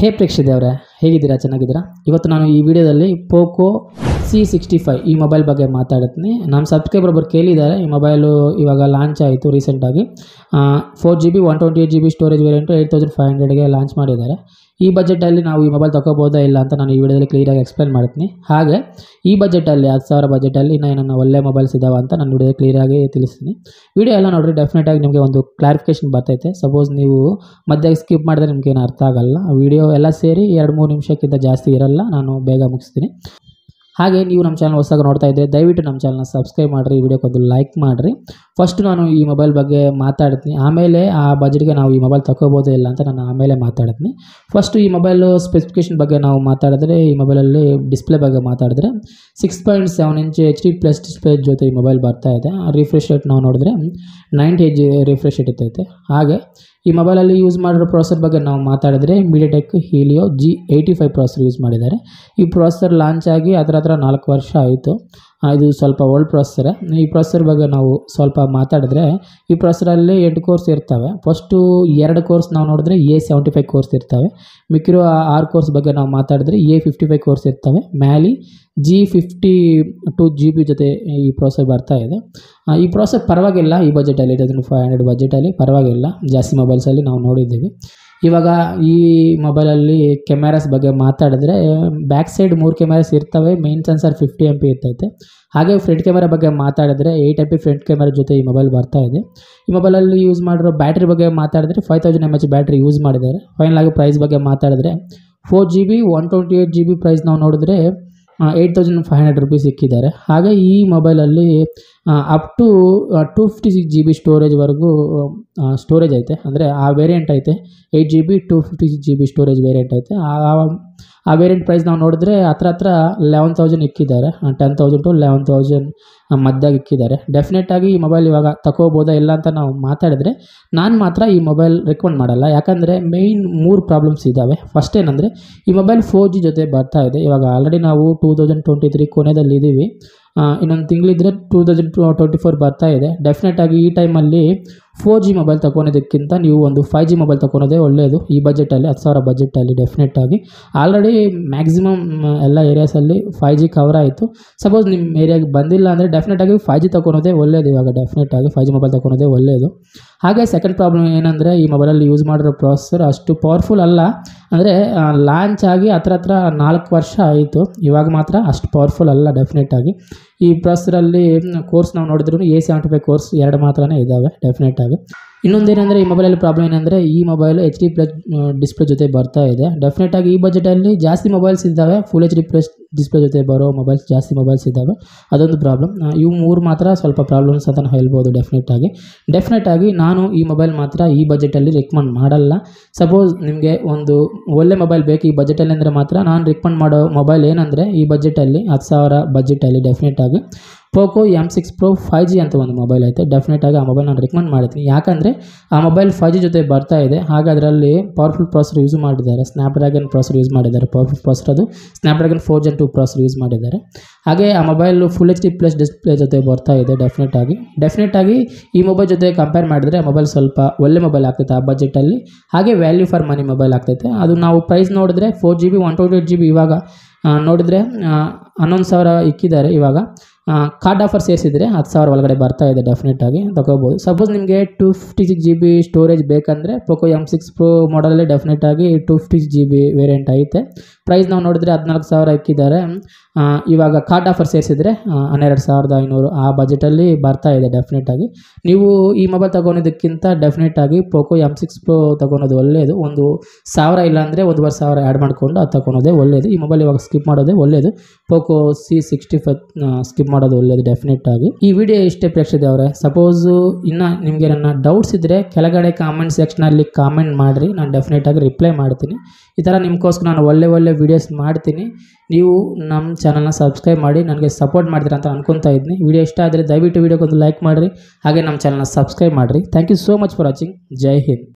ಹೇ ಪ್ರೇಕ್ಷಿದೆ ಅವರೇ ಹೇಗಿದ್ದೀರಾ ಚೆನ್ನಾಗಿದ್ದೀರಾ ಇವತ್ತು ನಾನು ಈ ವಿಡಿಯೋದಲ್ಲಿ ಪೋಕೋ ಸಿ ಸಿಕ್ಸ್ಟಿ ಫೈವ್ ಈ ಮೊಬೈಲ್ ಬಗ್ಗೆ ಮಾತಾಡ್ತೀನಿ ನಮ್ಮ ಸಬ್ಸ್ಕ್ರೈಬರ್ ಒಬ್ಬರು ಕೇಳಿದ್ದಾರೆ ಈ ಮೊಬೈಲು ಇವಾಗ ಲಾಂಚ್ ಆಯಿತು ರೀಸೆಂಟಾಗಿ four G B one twenty eight G B storage variant eight thousand five ಹಂಡ್ರೆಡ್ಗೆ ಲಾಂಚ್ ಮಾಡಿದ್ದಾರೆ ಈ ಬಜೆಟಲ್ಲಿ ನಾವು ಈ ಮೊಬೈಲ್ ತೊಗೋಬೋದಾ ಇಲ್ಲ ಅಂತ ನಾನು ಈ ವಿಡಿಯೋದಲ್ಲಿ ಕ್ಲಿಯರಾಗಿ ಎಕ್ಸ್ಪ್ಲೈನ್ ಮಾಡ್ತೀನಿ ಹಾಗೆ ಈ ಬಜೆಟಲ್ಲಿ ಹತ್ತು ಸಾವಿರ ಬಜೆಟಲ್ಲಿ ಇನ್ನು ಏನನ್ನ ಒಳ್ಳೆ ಮೊಬೈಲ್ಸ್ ಇದಾವೆ ಅಂತ ನಾನು ವಿಡಿಯೋದಲ್ಲಿ ಕ್ಲಿಯರಾಗಿ ತಿಳಿಸ್ತೀನಿ ವಿಡಿಯೋ ಎಲ್ಲ ನೋಡಿರಿ ಡೆಫಿನೆಟಾಗಿ ನಿಮಗೆ ಒಂದು ಕ್ಲಾರಿಫಿಕೇಶನ್ ಬರ್ತೈತೆ ಸಪೋಸ್ ನೀವು ಮಧ್ಯೆ ಸ್ಕಿಪ್ ಮಾಡಿದ್ರೆ ನಿಮ್ಗೆ ಏನು ಅರ್ಥ ಆಗಲ್ಲ ವಿಡಿಯೋ ಎಲ್ಲ ಸೇರಿ ಎರಡು ಮೂರು ನಿಮಿಷಕ್ಕಿಂತ ಜಾಸ್ತಿ ಇರಲ್ಲ ನಾನು ಬೇಗ ಮುಗಿಸ್ತೀನಿ ಹಾಗೆ ನೀವು ನಮ್ಮ ಚಾನಲ್ ಹೊಸದಾಗಿ ನೋಡ್ತಾ ಇದ್ದರೆ ದಯವಿಟ್ಟು ನಮ್ಮ ಚಾನಲ್ನ ಸಬ್ಸ್ಕ್ರೈಬ್ ಮಾಡಿರಿ ಈ ವಿಡಿಯೋಕ್ಕೊಂದು ಲೈಕ್ ಮಾಡಿರಿ ಫಸ್ಟ್ ನಾನು ಈ ಮೊಬೈಲ್ ಬಗ್ಗೆ ಮಾತಾಡ್ತೀನಿ ಆಮೇಲೆ ಆ ಬಜೆಟ್ಗೆ ನಾವು ಈ ಮೊಬೈಲ್ ತಗೋಬೋದೇ ಇಲ್ಲ ಅಂತ ನಾನು ಆಮೇಲೆ ಮಾತಾಡ್ತೀನಿ ಫಸ್ಟ್ ಈ ಮೊಬೈಲು ಸ್ಪೆಸಿಫಿಕೇಶನ್ ಬಗ್ಗೆ ನಾವು ಮಾತಾಡಿದ್ರೆ ಈ ಮೊಬೈಲಲ್ಲಿ ಡಿಸ್ಪ್ಲೇ ಬಗ್ಗೆ ಮಾತಾಡಿದ್ರೆ six point seven inch H D plus display ಜೊತೆ ಈ ಮೊಬೈಲ್ ಬರ್ತಾ ಇದೆ ರಿಫ್ರೆಶ್ ರೇಟ್ ನಾವು ನೋಡಿದ್ರೆ ನೈಂಟಿ ಏಜ್ ರಿಫ್ರೆಶ್ ರೇಟ್ ಇರ್ತೈತೆ ಹಾಗೆ ಈ ಮೊಬೈಲಲ್ಲಿ ಯೂಸ್ ಮಾಡಿರೋ ಪ್ರೊಸೆಸರ್ ಬಗ್ಗೆ ನಾವು ಮಾತಾಡಿದ್ರೆ MediaTek Helio G eighty five processor use ಮಾಡಿದ್ದಾರೆ ಈ ಪ್ರೊಸೆಸರ್ ಲಾಂಚ್ ಆಗಿ ಅದರ ಹತ್ರ ನಾಲ್ಕು ವರ್ಷ ಆಯಿತು ಆ, ಇದು ಸ್ವಲ್ಪ ಓಲ್ಡ್ ಪ್ರೊಸೆಸರೇ ಈ ಪ್ರೊಸೆಸರ್ ಬಗ್ಗೆ ನಾವು ಸ್ವಲ್ಪ ಮಾತಾಡಿದ್ರೆ ಈ ಪ್ರೊಸೆಸರಲ್ಲಿ ಎಂಟು ಕೋರ್ಸ್ ಇರ್ತವೆ ಫಸ್ಟು ಎರಡು ಕೋರ್ಸ್ ನಾವು ನೋಡಿದ್ರೆ ಎ ಸೆವೆಂಟಿ ಫೈವ್ ಕೋರ್ಸ್ ಇರ್ತವೆ ಮಿಕ್ಕಿರೋ ಆ- ಆರು ಕೋರ್ಸ್ ಬಗ್ಗೆ ನಾವು ಮಾತಾಡಿದ್ರೆ ಎ ಫಿಫ್ಟಿ ಫೈವ್ ಕೋರ್ಸ್ ಇರ್ತವೆ Mali G fifty two G B ಜೊತೆ ಈ ಪ್ರೊಸೆಸರ್ ಬರ್ತಾ ಇದೆ ಆ, ಈ ಪ್ರೊಸೆಸರ್ ಪರವಾಗಿಲ್ಲ ಈ ಬಜೆಟಲ್ಲಿ ಏಟ್ ತೌಸಂಡ್ ಫೈವ್ ಹಂಡ್ರೆಡ್ ಬಜೆಟಲ್ಲಿ ಪರವಾಗಿಲ್ಲ ಜಾಸ್ತಿ ಮೊಬೈಲ್ಸಲ್ಲಿ ನಾವು ನೋಡಿದ್ದೀವಿ ಇವಾಗ ಈ ಮೊಬೈಲಲ್ಲಿ ಕೆಮೆರಾಸ್ ಬಗ್ಗೆ ಮಾತಾಡಿದ್ರೆ ಬ್ಯಾಕ್ ಸೈಡ್ ಮೂರು ಕೆಮೆರಾಸ್ ಇರ್ತವೆ main sensor fifty M P ಇರ್ತೈತೆ ಹಾಗೆ ಫ್ರಂಟ್ ಕ್ಯಾಮೆರಾ ಬಗ್ಗೆ ಮಾತಾಡಿದ್ರೆ eight M P front camera ಜೊತೆ ಈ ಮೊಬೈಲ್ ಬರ್ತಾ ಇದೆ ಈ ಮೊಬೈಲಲ್ಲಿ ಯೂಸ್ ಮಾಡಿರೋ ಬ್ಯಾಟ್ರಿ ಬಗ್ಗೆ ಮಾತಾಡಿದ್ರೆ five thousand M H battery use ಮಾಡಿದ್ದಾರೆ ಫೈನಲ್ ಆಗಿ ಪ್ರೈಸ್ ಬಗ್ಗೆ ಮಾತಾಡಿದ್ರೆ four G B one twenty eight G B price ನಾವು ನೋಡಿದ್ರೆ eight thousand five hundred rupees ಸಿಕ್ಕಿದ್ದಾರೆ ಹಾಗೆ ಈ ಮೊಬೈಲಲ್ಲಿ up to two fifty six G B ಸ್ಟೋರೇಜ್ವರೆಗೂ ಸ್ಟೋರೇಜ್ ಐತೆ ಅಂದರೆ ಆ ವೇರಿಯಂಟ್ ಐತೆ eight G B two fifty six G B storage variant ಐತೆ ಆ- ಆ ವೇರಿಯಂಟ್ ಪ್ರೈಸ್ ನಾವು ನೋಡಿದ್ರೆ ಹತ್ರ ಹತ್ರ ಲೆವೆನ್ ತೌಸಂಡ್ ಇಕ್ಕಿದ್ದಾರೆ ten thousand to eleven thousand ಮಧ್ಯಾಗ ಇಕ್ಕಿದ್ದಾರೆ ಡೆಫಿನೆಟಾಗಿ ಈ ಮೊಬೈಲ್ ಇವಾಗ ತಗೋಬೋದಾ ಇಲ್ಲ ಅಂತ ನಾವು ಮಾತಾಡಿದ್ರೆ ನಾನು ಮಾತ್ರ ಈ ಮೊಬೈಲ್ ರೆಕಮೆಂಡ್ ಮಾಡಲ್ಲ ಯಾಕಂದರೆ ಮೇಯ್ನ್ ಮೂರು ಪ್ರಾಬ್ಲಮ್ಸ್ ಇದ್ದಾವೆ ಫಸ್ಟ್ ಏನಂದರೆ ಈ ಮೊಬೈಲ್ ಫೋರ್ ಜಿ ಜೊತೆ ಬರ್ತಾ ಇದೆ ಇವಾಗ ಆಲ್ರೆಡಿ ನಾವು ಟೂ ತೌಸಂಡ್ ಟ್ವೆಂಟಿ ತ್ರೀ ಕೊನೆಯಲ್ಲಿ ಇದ್ದೀವಿ ಇನ್ನೊಂದು ತಿಂಗಳಿದ್ರೆ ಟೂ ತೌಸಂಡ್ ಟ್ವೆಂಟಿ ಫೋರ್ ಬರ್ತಾ ಇದೆ ಡೆಫಿನೆಟಾಗಿ ಈ ಟೈಮಲ್ಲಿ ಫೋರ್ ಜಿ ಮೊಬೈಲ್ ತಗೊಳೋದಕ್ಕಿಂತ ನೀವು ಒಂದು ಫೈವ್ ಜಿ ಮೊಬೈಲ್ ತಗೊಳೋದೇ ಒಳ್ಳೆಯದು ಈ ಬಜೆಟಲ್ಲಿ ಹತ್ತು ಸಾವಿರ ಬಜೆಟಲ್ಲಿ ಡೆಫಿನೆಟಾಗಿ ಆಲ್ರೆಡಿ ಮ್ಯಾಕ್ಸಿಮಮ್ ಎಲ್ಲ ಏರಿಯಾಸಲ್ಲಿ ಫೈವ್ ಜಿ ಕವರ್ ಆಯಿತು ಸಪೋಸ್ ನಿಮ್ಮ ಏರಿಯಾಗೆ ಬಂದಿಲ್ಲ ಅಂದರೆ ಡೆಫಿನೆಟಾಗಿ ಫೈವ್ ಜಿ ತಗೊಳೋದೇ ಒಳ್ಳೆಯದು ಇವಾಗ ಡೆಫಿನೆಟಾಗಿ ಫೈವ್ ಜಿ ಮೊಬೈಲ್ ತಗೊಳೋದೇ ಒಳ್ಳೆಯದು ಹಾಗೆ ಸೆಕೆಂಡ್ ಪ್ರಾಬ್ಲಮ್ ಏನಂದರೆ ಈ ಮೊಬೈಲಲ್ಲಿ ಯೂಸ್ ಮಾಡಿರೋ ಪ್ರೊಸೆಸರ್ ಅಷ್ಟು ಪವರ್ಫುಲ್ ಅಲ್ಲ ಅಂದರೆ ಲಾಂಚ್ ಆಗಿ ಹತ್ರ ಹತ್ರ ನಾಲ್ಕು ವರ್ಷ ಆಯಿತು ಇವಾಗ ಮಾತ್ರ ಅಷ್ಟು ಪವರ್ಫುಲ್ ಅಲ್ಲ ಡೆಫಿನೆಟಾಗಿ ಈ ಪ್ರೊಸೆಸರಲ್ಲಿ ಕೋರ್ಸ್ ನಾವು ನೋಡಿದ್ರು ಎ ಸೆವೆಂಟಿ ಫೈವ್ ಕೋರ್ಸ್ ಎರಡು ಮಾತ್ರನೇ ಇದ್ದಾವೆ ಡೆಫಿನೆಟಾಗಿ ಇನ್ನೊಂದೇನೆಂದರೆ ಈ ಮೊಬೈಲಲ್ಲಿ ಪ್ರಾಬ್ಲಮ್ ಏನಂದರೆ ಈ mobile H D plus display ಜೊತೆ ಬರ್ತಾ ಇದೆ ಡೆಫಿನೆಟಾಗಿ ಈ ಬಜೆಟಲ್ಲಿ ಜಾಸ್ತಿ ಮೊಬೈಲ್ಸ್ ಇದ್ದಾವೆ full H D plus display ಜೊತೆ ಬರೋ ಮೊಬೈಲ್ಸ್ ಜಾಸ್ತಿ ಮೊಬೈಲ್ಸ್ ಇದ್ದಾವೆ ಅದೊಂದು ಪ್ರಾಬ್ಲಮ್ ಇವು ಮೂರು ಮಾತ್ರ ಸ್ವಲ್ಪ ಪ್ರಾಬ್ಲಮ್ಸ್ ಅಂತ ನಾವು ಹೇಳ್ಬೋದು ಡೆಫಿನೆಟಾಗಿ ಡೆಫಿನೆಟಾಗಿ ನಾನು ಈ ಮೊಬೈಲ್ ಮಾತ್ರ ಈ ಬಜೆಟಲ್ಲಿ ರೆಕಮೆಂಡ್ ಮಾಡಲ್ಲ ಸಪೋಸ್ ನಿಮಗೆ ಒಂದು ಒಳ್ಳೆ ಮೊಬೈಲ್ ಬೇಕು ಈ ಬಜೆಟಲ್ಲಿ ಅಂದರೆ ಮಾತ್ರ ನಾನು ರೆಕಮೆಂಡ್ ಮಾಡೋ ಮೊಬೈಲ್ ಏನಂದರೆ ಈ ಬಜೆಟಲ್ಲಿ ಹತ್ತು ಸಾವಿರ ಬಜೆಟಲ್ಲಿ ಡೆಫಿನೆಟಾಗಿ Poco M six pro five G ಅಂತ ಒಂದು ಮೊಬೈಲ್ ಐತೆ ಡೆಫಿನೆಟಾಗಿ ಆ ಮೊಬೈಲ್ ನಾನು ರೆಕಮೆಂಡ್ ಮಾಡ್ತೀನಿ ಯಾಕಂದರೆ ಆ ಮೊಬೈಲ್ ಫೈವ್ ಜಿ ಜೊತೆ ಬರ್ತಾ ಇದೆ ಹಾಗೆ ಅದರಲ್ಲಿ ಪವರ್ಫುಲ್ ಪ್ರೊಸೆಸರ್ ಯೂಸ್ ಮಾಡಿದ್ದಾರೆ ಸ್ನ್ಯಾಪ್ಡ್ರ್ಯಾಗನ್ ಪ್ರೊಸೆಸರ್ ಯೂಸ್ ಮಾಡಿದ್ದಾರೆ ಪವರ್ಫುಲ್ ಪ್ರೊಸೆಸರ್ ಅದು Snapdragon four gen two processor use ಮಾಡಿದ್ದಾರೆ ಹಾಗೆ ಆ mobile full H D plus display ಜೊತೆ ಬರ್ತಾ ಇದೆ ಡೆಫಿನೆಟಾಗಿ ಡೆಫಿನೆಟಾಗಿ ಈ ಮೊಬೈಲ್ ಜೊತೆ ಕಂಪೇರ್ ಮಾಡಿದ್ರೆ ಆ ಮೊಬೈಲ್ ಸ್ವಲ್ಪ ಒಳ್ಳೆ ಮೊಬೈಲ್ ಆಗ್ತೈತೆ ಆ ಬಜೆಟಲ್ಲಿ ಹಾಗೆ ವ್ಯಾಲ್ಯೂ ಫಾರ್ ಮನಿ ಮೊಬೈಲ್ ಆಗ್ತೈತೆ ಅದು ನಾವು ಪ್ರೈಸ್ ನೋಡಿದ್ರೆ four G B one twenty eight G B ಇವಾಗ ಆ, ನೋಡಿದ್ರೆ ಆ, ಹನ್ನೊಂದು ಸಾವಿರ ಇಕ್ಕಿದ್ದಾರೆ ಇವಾಗ ಕಾರ್ಡ್ ಆಫರ್ ಸೇರಿಸಿದ್ರೆ ಹತ್ತು ಸಾವಿರ ಒಳಗಡೆ ಬರ್ತಾ ಇದೆ ಡೆಫಿನೆಟಾಗಿ ತಗೋಬೋದು ಸಪೋಸ್ ನಿಮಗೆ two fifty six G B storage ಬೇಕಂದರೆ ಪೋಕೋ ಎಮ್ ಸಿಕ್ಸ್ ಪ್ರೋ ಮಾಡಲಲ್ಲಿ ಡೆಫಿನೆಟಾಗಿ two fifty G B variant ಐತೆ ಪ್ರೈಸ್ ನಾವು ನೋಡಿದ್ರೆ ಹದಿನಾಲ್ಕು ಸಾವಿರ ಇಕ್ಕಿದ್ದಾರೆ ಆ, ಇವಾಗ ಕಾರ್ಡ್ ಆಫರ್ ಸೇರಿಸಿದ್ರೆ ಹನ್ನೆರಡು ಸಾವಿರದ ಐನೂರು ಆ ಬಜೆಟಲ್ಲಿ ಬರ್ತಾ ಇದೆ ಡೆಫಿನೆಟಾಗಿ ನೀವು ಈ ಮೊಬೈಲ್ ತಗೊಳೋದಕ್ಕಿಂತ ಡೆಫಿನೆಟಾಗಿ ಪೋಕೋ ಎಮ್ ಸಿಕ್ಸ್ ಪ್ರೋ ತಗೊಳೋದು ಒಳ್ಳೆಯದು ಒಂದು ಸಾವಿರ ಇಲ್ಲಾಂದರೆ ಒಂದೂವರೆ ಸಾವಿರ ಆ್ಯಡ್ ಮಾಡಿಕೊಂಡು ಅದು ತಗೊಳೋದೇ ಒಳ್ಳೆಯದು ಈ ಮೊಬೈಲ್ ಇವಾಗ ಸ್ಕಿಪ್ ಮಾಡೋದೇ ಒಳ್ಳೆಯದು Poco C sixty five skip ಮಾಡೋದು ಒಳ್ಳೆಯದು ಡೆಫಿನೆಟಾಗಿ ಈ ವಿಡಿಯೋ ಇಷ್ಟೇ ಪ್ರೇಕ್ಷಿದೆ ಅವರೇ ಸಪೋಸು ಇನ್ನು ನಿಮಗೆ ನನ್ನ ಡೌಟ್ಸ್ ಇದ್ದರೆ ಕೆಳಗಡೆ ಕಾಮೆಂಟ್ ಸೆಕ್ಷನಲ್ಲಿ ಕಾಮೆಂಟ್ ಮಾಡಿರಿ ನಾನು ಡೆಫಿನೆಟಾಗಿ ರಿಪ್ಲೈ ಮಾಡ್ತೀನಿ ಈ ಥರ ನಿಮಗೋಸ್ಕರ ನಾನು ಒಳ್ಳೆ ಒಳ್ಳೆ ವೀಡಿಯೋಸ್ ಮಾಡ್ತೀನಿ ನೀವು ನಮ್ಮ ಚಾನಲ್ನ ಸಬ್ಸ್ಕ್ರೈಬ್ ಮಾಡಿ ನನಗೆ ಸಪೋರ್ಟ್ ಮಾಡ್ತೀರಾ ಅಂತ ಅನ್ಕೊತಾ ಇದ್ದೀನಿ ವಿಡಿಯೋ ಇಷ್ಟ ಆದರೆ ದಯವಿಟ್ಟು ವಿಡಿಯೋಗೊಂದು ಲೈಕ್ ಮಾಡಿರಿ ಹಾಗೆ ನಮ್ಮ ಚಾನಲ್ನ ಸಬ್ಸ್ಕ್ರೈಬ್ ಮಾಡಿರಿ thank you so much for watching ಜೈ ಹಿಂದ್